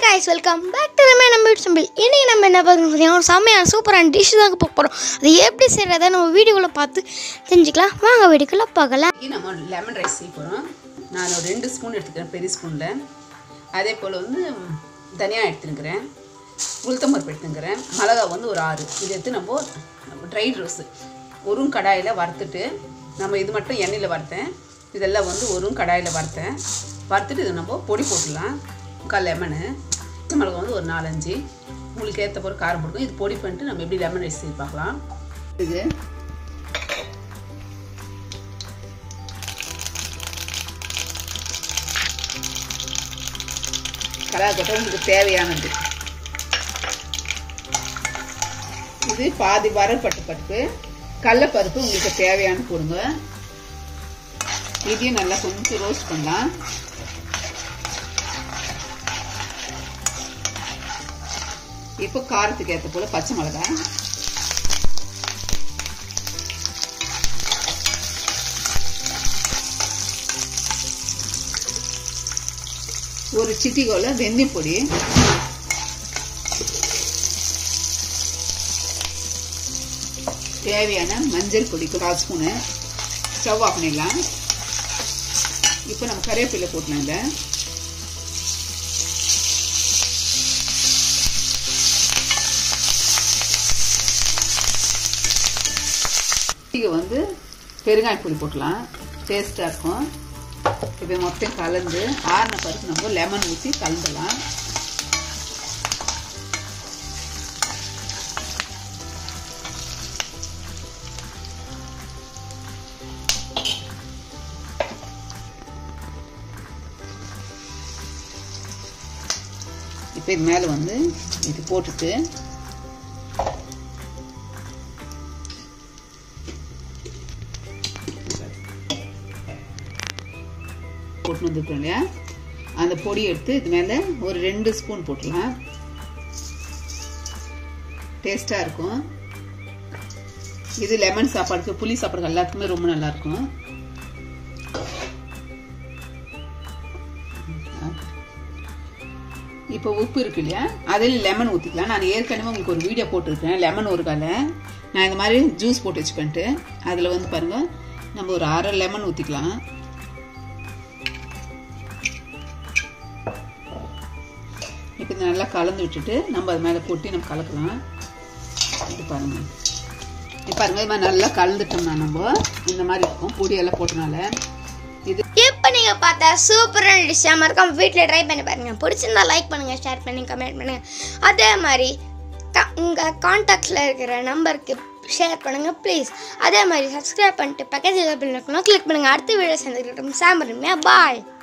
guys welcome back to நம்ம நம்ம சம்பிள் இன்றைக்கி நம்ம என்ன பார்க்கணும் பார்த்தீங்கன்னா ஒரு செம்மையான சூப்பரான டிஷ் தான் பார்க்க போகிறோம் அது எப்படி செய்கிறத நம்ம வீடியோக்குள்ளே பார்த்து தெரிஞ்சுக்கலாம் வாங்க வீடியோக்குள்ளே பார்க்கலாம் இன்னைக்கு நம்ம லெமன் ரைஸ் செய்ய போகிறோம் நான் ஒரு ரெண்டு ஸ்பூன் எடுத்துக்கிறேன் பெரிய ஸ்பூனில் அதே போல் வந்து ம், தனியா எடுத்துருக்கிறேன் உளுத்தம்பருப்பு எடுத்துக்கிறேன் மிளகா வந்து ஒரு ஆறு இது எடுத்து நம்ம ட்ரை ரோஸு ஒரு கடாயில் வறுத்துட்டு நம்ம இது மட்டும் எண்ணெயில் வறுத்தேன் இதெல்லாம் வந்து ஒரு கடாயில் வறுத்தேன் வறுத்துட்டு இதை நம்ம பொடி போட்டுடலாம் முக்கால் லெமனு பச்சை மிளகா வந்து ஒரு நாலஞ்சு உங்களுக்கு ஏற்ற போகிற காரம் போட்டுக்கும் இது பொடி பண்ணிட்டு நம்ம எப்படி லெமன் ரைஸ் செய்து பார்க்கலாம் இது கலாக்கொட்டை உங்களுக்கு தேவையானது இது பாதி வரப்பட்டு பருப்பு கடலப்பருப்பு உங்களுக்கு தேவையான போடுங்க இதையும் நல்லா கொஞ்சம் ரோஸ்ட் பண்ணலாம் இப்போ காரத்துக்கு ஏற்ற போல பச்சை மிளகாய் ஒரு சிட்டிகோல வெந்தயம் பொடி தேவையான மஞ்சள் பொடி கால் ஸ்பூனு ஸ்டவ் ஆஃப் பண்ணிடலாம் இப்போ நம்ம கறிவேப்பிலை போட்டலாம் இல்லை இங்கே வந்து பெருங்காய பொடி போட்டலாம் டேஸ்ட்டாக இருக்கும் இப்போ மொத்தம் கலந்து ஆறின பருப்பு நம்ம லெமன் ஊற்றி கலந்துடலாம் இப்போ இது மேலே வந்து இது போட்டுட்டு போட்டு வந்துட்டோம் இல்லையா அந்த பொடி எடுத்து இது மேலே ஒரு ரெண்டு ஸ்பூன் போட்டுடலாம் டேஸ்ட்டாக இருக்கும் இது லெமன் சாப்பாடுக்கு புளி சாப்பாடுக்கு எல்லாத்துக்குமே ரொம்ப நல்லா இருக்கும் இப்போ உப்பு இருக்கு இல்லையா அதில் லெமன் ஊற்றிக்கலாம் நான் ஏற்கனவே உங்களுக்கு ஒரு வீடியோ போட்டிருக்கேன் லெமன் ஒரு காலை நான் இந்த மாதிரி ஜூஸ் போட்டு வச்சுப்பேன்ட்டு அதில் வந்து பாருங்கள் நம்ம ஒரு அரை லெமன் ஊற்றிக்கலாம் இப்போ இதை நல்லா கலந்து விட்டுட்டு நம்ம அது மேலே கொட்டி நம்ம கலக்கலாம் இது பாருங்கள் இப்போ பாருங்கள் இது மாதிரி நல்லா கலந்துட்டோம்னா நம்ம இந்த மாதிரி இருக்கும் பொடியெல்லாம் போட்டனால இது இப்போ நீங்கள் பார்த்தா சூப்பரான டிஷ்ஷாக மறக்காம வீட்டில் ட்ரை பண்ணி பாருங்கள் பிடிச்சிருந்தா லைக் பண்ணுங்கள் ஷேர் பண்ணி கமெண்ட் பண்ணுங்கள் அதே மாதிரி க உங்கள் காண்டாக்டில் இருக்கிற நம்பருக்கு ஷேர் பண்ணுங்கள் ப்ளீஸ் அதே மாதிரி சப்ஸ்கிரைப் பண்ணிட்டு பக்கத்தில் பில் இருக்கணும் கிளிக் பண்ணுங்கள் அடுத்த வீடியோ சேர்ந்துக்கிட்டோம் சாம்பருமையா பாய்